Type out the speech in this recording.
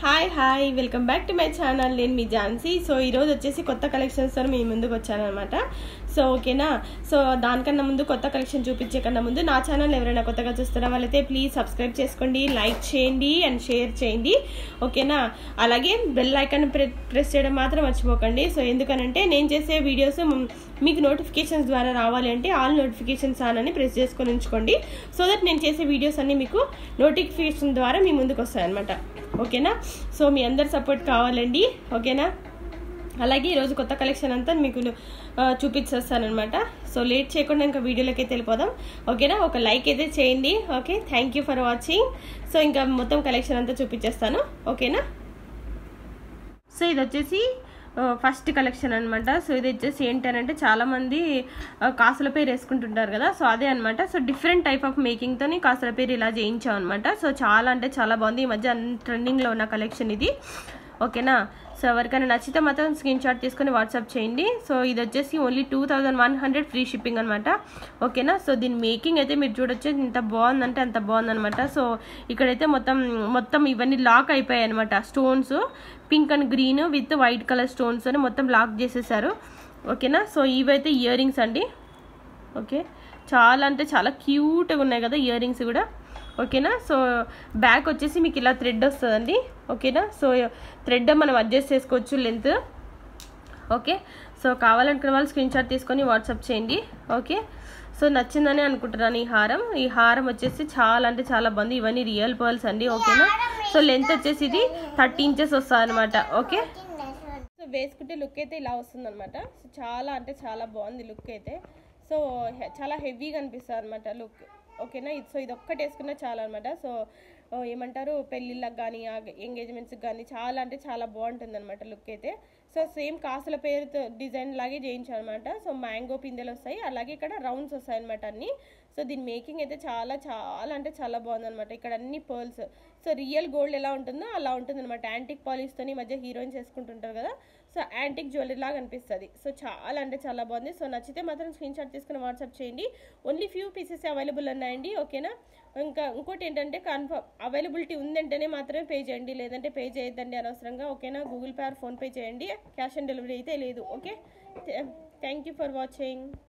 hi hi welcome back to my channel నేను మీ Jhansi so ఈరోజు వచ్చేసి కొత్త కలెక్షన్స్తో మీ ముందుకు వచ్చానమాట సో ఓకేనా సో దానికన్నా ముందు కొత్త కలెక్షన్ చూపించే కన్నా ముందు నా ఛానల్ ఎవరైనా కొత్తగా చూస్తున్న వాళ్ళైతే ప్లీజ్ సబ్స్క్రైబ్ చేసుకోండి లైక్ చేయండి అండ్ షేర్ చేయండి ఓకేనా అలాగే బెల్ ఐకాన్ ప్రెస్ చేయడం మాత్రం మర్చిపోకండి సో ఎందుకనంటే నేను చేసే వీడియోస్ మీకు నోటిఫికేషన్స్ ద్వారా రావాలి అంటే ఆల్ నోటిఫికేషన్స్ అని ప్రెస్ చేసుకొని ఉంచుకోండి సో దట్ నేను చేసే వీడియోస్ అన్ని మీకు నోటిఫికేషన్ ద్వారా మీ ముందుకు వస్తాయి అనమాట ఓకేనా సో మీ అందరి సపోర్ట్ కావాలండి ఓకేనా అలాగే ఈరోజు కొత్త కలెక్షన్ అంతా మీకు చూపించేస్తానమాట సో లేట్ చేయకుండా ఇంకా వీడియోలోకి అయితే వెళ్ళిపోదాం ఓకేనా ఒక లైక్ అయితే చేయండి okay thank you for watching so ఇంకా మొత్తం కలెక్షన్ అంతా చూపించేస్తాను ఓకేనా సో ఇది వచ్చేసి ఫస్ట్ కలెక్షన్ అనమాట సో ఇది వచ్చేసి ఏంటనంటే చాలామంది కాసుల పేరు వేసుకుంటుంటారు కదా సో అదే అనమాట సో డిఫరెంట్ టైప్ ఆఫ్ మేకింగ్తో కాసుల పేరు ఇలా చేయించాం అనమాట సో చాలా అంటే చాలా బాగుంది ఈ మధ్య ట్రెండింగ్లో ఉన్న కలెక్షన్ ఇది ఓకేనా సో ఎవరికైనా నచ్చితే మాత్రం స్క్రీన్ షాట్ తీసుకొని వాట్సాప్ చేయండి సో ఇది వచ్చేసి only two thousand one hundred free shipping అనమాట ఓకేనా సో దీని మేకింగ్ అయితే మీరు చూడొచ్చు ఎంత బాగుందంటే అంత బాగుందనమాట సో ఇక్కడైతే మొత్తం మొత్తం ఇవన్నీ లాక్ అయిపోయాయి అనమాట stones pink and green with white colour stones అని మొత్తం లాక్ చేసేసారు ఓకేనా సో ఇవైతే ఇయర్ రింగ్స్ అండి ఓకే చాలా అంటే చాలా క్యూట్గా ఉన్నాయి కదా ఇయర్ రింగ్స్ కూడా ఓకేనా సో బ్యాక్ వచ్చేసి మీకు ఇలా థ్రెడ్ వస్తుందండి ఓకేనా సో థ్రెడ్ మనం అడ్జస్ట్ చేసుకోవచ్చు లెంత్ ఓకే సో కావాలనుకున్న వాళ్ళు స్క్రీన్ షాట్ తీసుకొని వాట్సాప్ చేయండి ఓకే సో నచ్చిందని అనుకుంటున్నాను ఈ హారం ఈ హారం వచ్చేసి చాలా అంటే చాలా బాగుంది ఇవన్నీ రియల్ పర్ల్స్ అండి ఓకేనా సో లెంత్ వచ్చేసి ఇది థర్టీ ఇంచెస్ వస్తుంది అనమాట ఓకే సో వేసుకుంటే లుక్ అయితే ఇలా వస్తుంది అనమాట సో చాలా అంటే చాలా బాగుంది లుక్ అయితే సో చాలా హెవీగా అనిపిస్తుంది అనమాట లుక్ ఓకేనా ఇది సో ఇది ఒక్కటి వేసుకున్నా చాలా అనమాట సో ఏమంటారు పెళ్ళిళ్ళకి కానీ ఎంగేజ్మెంట్స్కి కానీ చాలా అంటే చాలా బాగుంటుంది అనమాట లుక్ అయితే సో సేమ్ కాసుల పేరుతో డిజైన్ లాగే చేయించాను అనమాట సో మ్యాంగో పిందెలు వస్తాయి అలాగే ఇక్కడ రౌండ్స్ వస్తాయి అనమాట అన్ని సో దీని మేకింగ్ అయితే చాలా చాలా అంటే చాలా బాగుందన్నమాట ఇక్కడ అన్ని పర్ల్స్ సో రియల్ గోల్డ్ ఎలా ఉంటుందో అలా ఉంటుంది అనమాట యాంటిక్ పాలిష్తో ఈ మధ్య హీరోయిన్స్ వేసుకుంటుంటారు కదా సో యాంటిక్ జ్యువెలరీ లాగా అనిపిస్తుంది సో చాలా అంటే చాలా బాగుంది సో నచ్చితే మాత్రం స్క్రీన్ షాట్ తీసుకుని వాట్సాప్ చేయండి ఓన్లీ ఫ్యూ పీసెస్ అవైలబుల్ ఉన్నాయండి ఓకేనా ఇంకా ఇంకోటి ఏంటంటే కన్ఫర్మ్ అవైలబిలిటీ ఉందంటేనే మాత్రమే పే చేయండి లేదంటే పే చేయొద్దండి అనవసరంగా ఓకేనా గూగుల్ పే ఆర్ ఫోన్పే చేయండి క్యాష్ ఆన్ డెలివరీ అయితే లేదు okay thank you for watching